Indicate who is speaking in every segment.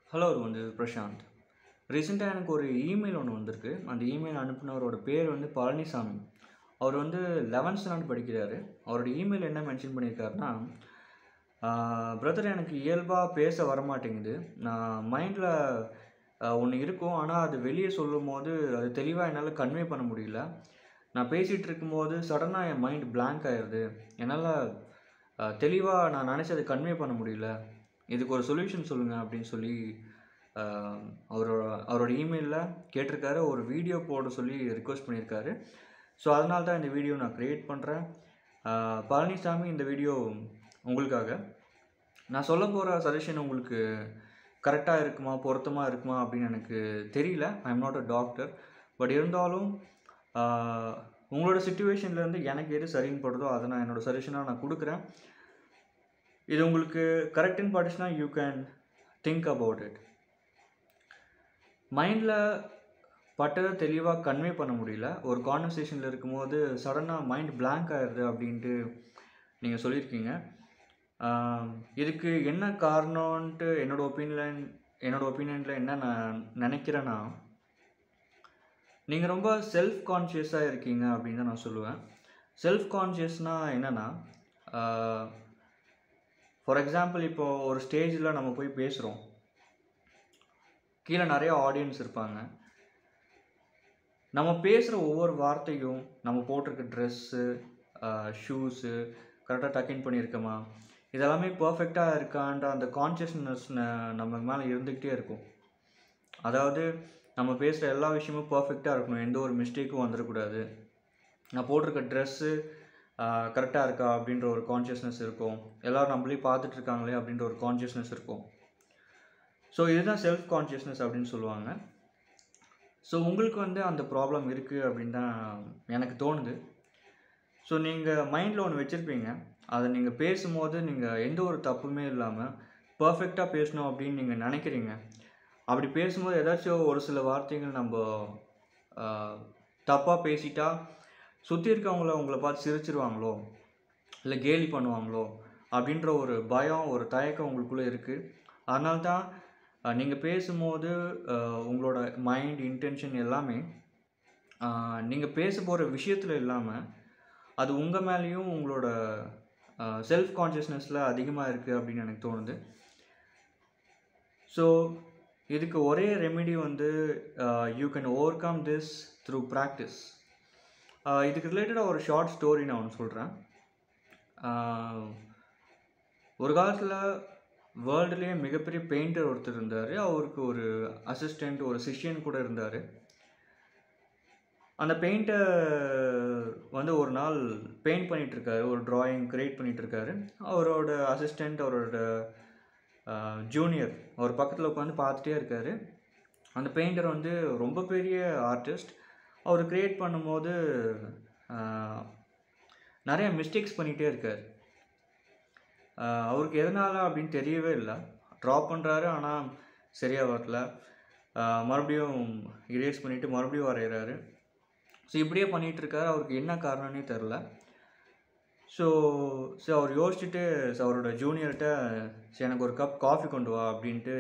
Speaker 1: hello வந்து பிரசாந்த் ரீசெண்டாக எனக்கு ஒரு இமெயில் ஒன்று வந்திருக்கு அந்த இமெயில் அனுப்புனவரோட பேர் வந்து பழனிசாமி அவர் வந்து லெவன்த் ஸ்டாண்டர்ட் படிக்கிறாரு அவரோட இமெயில் என்ன மென்ஷன் பண்ணியிருக்காருன்னா பிரதர் எனக்கு இயல்பாக பேச வரமாட்டேங்குது நான் மைண்டில் ஒன்று இருக்கும் ஆனால் அது வெளியே சொல்லும் போது அது தெளிவாக என்னால் கன்வே பண்ண முடியல நான் பேசிகிட்டு இருக்கும்போது சடனாக என் மைண்ட் blank ஆயிடுது என்னால் தெளிவாக நான் நினச்சதை கன்வே பண்ண முடியல இதுக்கு ஒரு சொல்யூஷன் சொல்லுங்கள் அப்படின்னு சொல்லி ஆஹ், அவரோட அவரோட இமெயிலில் கேட்டிருக்காரு ஒரு வீடியோ போட சொல்லி ரிக்வெஸ்ட் பண்ணியிருக்காரு ஸோ அதனால தான் இந்த வீடியோ நான் க்ரியேட் பண்ணுறேன் பழனிசாமி இந்த வீடியோ உங்களுக்காக நான் சொல்ல போகிற சஜஷன் உங்களுக்கு கரெக்டாக இருக்குமா பொருத்தமாக இருக்குமா அப்படின்னு எனக்கு தெரியல I am not a doctor but இருந்தாலும் ஆஹ், உங்களோட சுச்சுவேஷன்லேருந்து எனக்கு எது சரின்னு படுதோ அதை நான் என்னோட சஜஷனாக நான் கொடுக்குறேன் இது உங்களுக்கு கரெக்டுன்னு பட்டுச்சுன்னா you can think about it மைண்டில் பட்டதை தெளிவாக கன்வே பண்ண முடியல ஒரு கான்வர்சேஷனில் இருக்கும்போது சடனாக மைண்ட் blank ஆயிடுது அப்படின்ட்டு நீங்கள் சொல்லியிருக்கீங்க ஆம், இதுக்கு என்ன காரணம்ன்ட்டு என்னோட ஒப்பீனியன் என்னோட ஒப்பீனியனில் என்ன நான் நினைக்கிறேன்னா நீங்கள் ரொம்ப செல்ஃப் கான்ஷியஸாக இருக்கீங்க அப்படின்னு தான் நான் சொல்லுவேன் செல்ஃப் கான்ஷியஸ்னால் என்னென்னா ஃபார் எக்ஸாம்பிள் இப்போ ஒரு ஸ்டேஜில் நம்ம போய் பேசுகிறோம் கீழே நிறைய ஆடியன்ஸ் இருப்பாங்க நம்ம பேசுகிற ஒவ்வொரு வார்த்தையும் நம்ம போட்டிருக்க ட்ரெஸ்ஸு ஷூஸு கரெக்டாக டக்கின் பண்ணியிருக்கோமா இதெல்லாமே பர்ஃபெக்டாக இருக்கான்ற அந்த கான்ஷியஸ்னஸ் நம்ம மேலே இருந்துக்கிட்டே இருக்கும் அதாவது நம்ம பேசுகிற எல்லா விஷயமும் பர்ஃபெக்டாக இருக்கணும் எந்த ஒரு மிஸ்டேக்கும் வந்துடக்கூடாது நான் போட்டிருக்க ட்ரெஸ்ஸு கரெக்டாக இருக்கா அப்படின்ற ஒரு கான்ஷியஸ்னஸ் இருக்கும் எல்லோரும் நம்மளே பார்த்துட்டு இருக்காங்களே அப்படின்ற ஒரு கான்ஷியஸ்னஸ் இருக்கும் ஸோ இதுதான் செல்ஃப் கான்ஷியஸ்னஸ் அப்படின்னு சொல்லுவாங்க ஸோ உங்களுக்கு வந்து அந்த ப்ராப்ளம் இருக்குது அப்படின்னு தான் எனக்கு தோணுது ஸோ நீங்கள் மைண்டில் ஒன்று வச்சுருப்பீங்க அதை நீங்கள் பேசும்போது நீங்கள் எந்த ஒரு தப்புமே இல்லாமல் பர்ஃபெக்டாக பேசணும் அப்படின்னு நீங்கள் நினைக்கிறீங்க அப்படி பேசும்போது ஏதாச்சும் ஒரு சில வார்த்தைகள் நம்ம தப்பாக பேசிட்டா சுற்றி இருக்கவங்கள உங்களை பார்த்து சிரிச்சிருவாங்களோ இல்லை கேலி பண்ணுவாங்களோ அப்படின்ற ஒரு பயம் ஒரு தயக்கம் உங்களுக்குள்ளே இருக்குது அதனால தான் நீங்கள் பேசும்போது அஹ், உங்களோட மைண்ட் இன்டென்ஷன் எல்லாமே நீங்கள் பேச போகிற விஷயத்தில் இல்லாமல் அது உங்கள் மேலேயும் உங்களோட செல்ஃப் கான்ஷியஸ்னஸில் அதிகமாக இருக்குது அப்படின்னு எனக்கு தோணுது ஸோ இதுக்கு ஒரே ரெமெடி வந்து you can overcome this through practice இதுக்கு ரிலேட்டடாக ஒரு ஷார்ட் ஸ்டோரி நான் ஒன்று சொல்கிறேன் ஒரு காலத்தில் வேர்ல்டுலேயே மிகப்பெரிய பெயிண்டர் ஒருத்தர் இருந்தார் அவருக்கு ஒரு அசிஸ்டண்ட் ஒரு சிஷ்யன் கூட இருந்தார் அந்த பெயிண்டர் வந்து ஒரு நாள் பெயிண்ட் பண்ணிகிட்ருக்காரு ஒரு டிராயிங் க்ரியேட் பண்ணிகிட்ருக்காரு அவரோட அசிஸ்டண்ட் அவரோட ஜூனியர் அவர் பக்கத்தில் உட்காந்து பார்த்துட்டே இருக்காரு அந்த பெயிண்டர் வந்து ரொம்ப பெரிய ஆர்டிஸ்ட் அவர் க்ரியேட் பண்ணும்போது ஆஹ், நிறைய மிஸ்டேக்ஸ் பண்ணிகிட்டே இருக்கார் ஆஹ், அவருக்கு எதனால் அப்படின்னு தெரியவே இல்லை ட்ராப் பண்ணுறாரு ஆனால் சரியாக வரல ஆஹ், மறுபடியும் இரேஸ் பண்ணிவிட்டு மறுபடியும் வரைகிறாரு ஸோ இப்படியே பண்ணிகிட்டு இருக்காரு அவருக்கு என்ன காரணம்னே தெரில ஸோ ஸோ அவர் யோசிச்சுட்டு ஸோ அவரோட ஜூனியர்கிட்ட சரி எனக்கு ஒரு கப் காஃபி கொண்டு வா அப்படின்ட்டு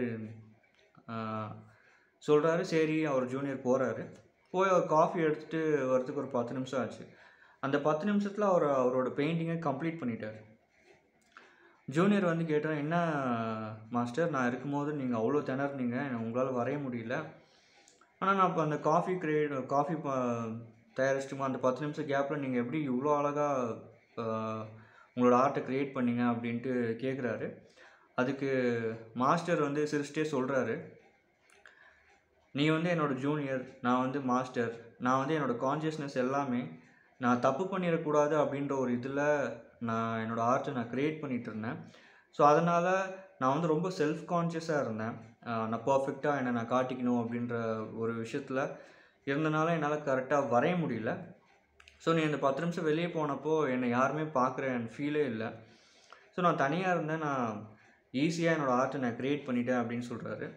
Speaker 1: சொல்கிறாரு சரி அவர் ஜூனியர் போகிறாரு போய் அவர் காஃபி எடுத்துகிட்டு வரதுக்கு ஒரு பத்து நிமிஷம் ஆச்சு அந்த பத்து நிமிஷத்தில் அவர் அவரோட பெயிண்டிங்கை கம்ப்ளீட் பண்ணிட்டார் ஜூனியர் வந்து கேட்டார் என்ன மாஸ்டர் நான் இருக்கும்போது நீங்கள் அவ்வளோ திணறுனீங்க உங்களால் வரைய முடியல ஆனால் நான் இப்போ அந்த காஃபி கிரேட் காஃபி ப தயாரிச்சிட்டுமா அந்த பத்து நிமிஷம் கேப்பில் நீங்கள் எப்படி இவ்வளோ அழகாக உங்களோட ஆர்ட்டை க்ரியேட் பண்ணீங்க அப்படின்ட்டு கேட்குறாரு அதுக்கு மாஸ்டர் வந்து சிரிச்சிட்டே சொல்கிறாரு நீ வந்து என்னோடய ஜூனியர் நான் வந்து மாஸ்டர் நான் வந்து என்னோடய கான்ஷியஸ்னஸ் எல்லாமே நான் தப்பு பண்ணிடக்கூடாது அப்படின்ற ஒரு இதில் நான் என்னோடய ஆர்ட்டை நான் க்ரியேட் பண்ணிகிட்டு இருந்தேன் ஸோ அதனால் நான் வந்து ரொம்ப செல்ஃப் கான்ஷியஸாக இருந்தேன் ஆஹ் நான் பர்ஃபெக்டாக என்னை நான் காட்டிக்கணும் அப்படின்ற ஒரு விஷயத்தில் இருந்தனால என்னால் கரெக்டாக வரைய முடியல ஸோ நீ இந்த பத்து நிமிஷம் வெளியே போனப்போ என்னை யாருமே பார்க்குற எனக்கு ஃபீலே இல்லை ஸோ நான் தனியாக இருந்தேன் நான் ஈஸியாக என்னோடய ஆர்ட்டை நான் க்ரியேட் பண்ணிட்டேன் அப்படின்னு சொல்கிறாரு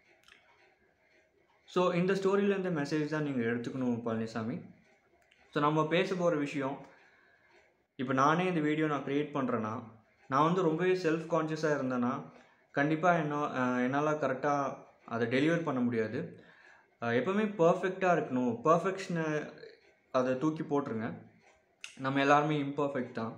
Speaker 1: ஸோ இந்த ஸ்டோரியிலேருந்து மெசேஜ் தான் நீங்கள் எடுத்துக்கணும் பழனிசாமி ஸோ நம்ம பேச போகிற விஷயம் இப்போ நானே இந்த வீடியோ நான் க்ரியேட் பண்ணுறேன்னா நான் வந்து ரொம்பவே செல்ஃப் கான்ஷியஸாக இருந்தேன்னா கண்டிப்பாக என்ன என்னால் கரெக்டாக அதை டெலிவர் பண்ண முடியாது அஹ் எப்போவுமே பர்ஃபெக்டாக இருக்கணும் பர்ஃபெக்ஷனை அதை தூக்கி போட்டுருங்க நம்ம எல்லாருமே இம்பர்ஃபெக்ட் தான்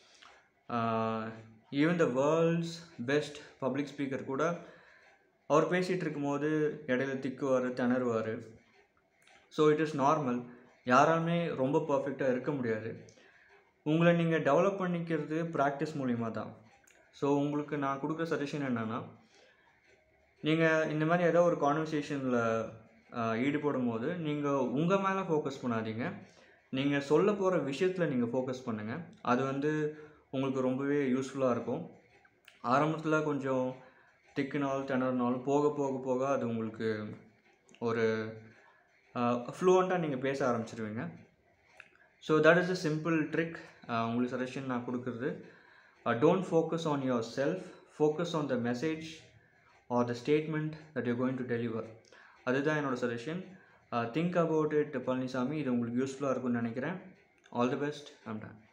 Speaker 1: even the world's best public speaker கூட அவர் பேசிகிட்டு இருக்கும்போது இடையில திக்குவார் திணறுவார் ஸோ இட் இஸ் நார்மல் யாராலுமே ரொம்ப பர்ஃபெக்டாக இருக்க முடியாது உங்களை நீங்கள் டெவலப் பண்ணிக்கிறது ப்ராக்டிஸ் மூலிமா தான் ஸோ உங்களுக்கு நான் கொடுக்குற சஜஷன் என்னென்னா நீங்கள் இந்த மாதிரி ஏதோ ஒரு கான்வர்சேஷனில் ஈடுபடும் போது நீங்கள் உங்கள் மேலே ஃபோக்கஸ் பண்ணாதீங்க நீங்கள் சொல்ல போகிற விஷயத்தில் நீங்கள் ஃபோக்கஸ் பண்ணுங்கள் அது வந்து உங்களுக்கு ரொம்பவே யூஸ்ஃபுல்லாக இருக்கும் ஆரம்பத்தில் கொஞ்சம் திக்குனாலும் திணறினாலும் போக போக போக அது உங்களுக்கு ஒரு ஃப்ளூவண்ட்டாக நீங்கள் பேச ஆரம்பிச்சிருவீங்க so that is a simple trick உங்களுக்கு சஜஷன் நான் கொடுக்குறது don't focus on yourself focus on the message or the statement that you going to deliver அதுதான் என்னோட suggestion think about it Palaniswami இது உங்களுக்கு யூஸ்ஃபுல்லாக இருக்கும்னு நினைக்கிறேன் all the best I'm ton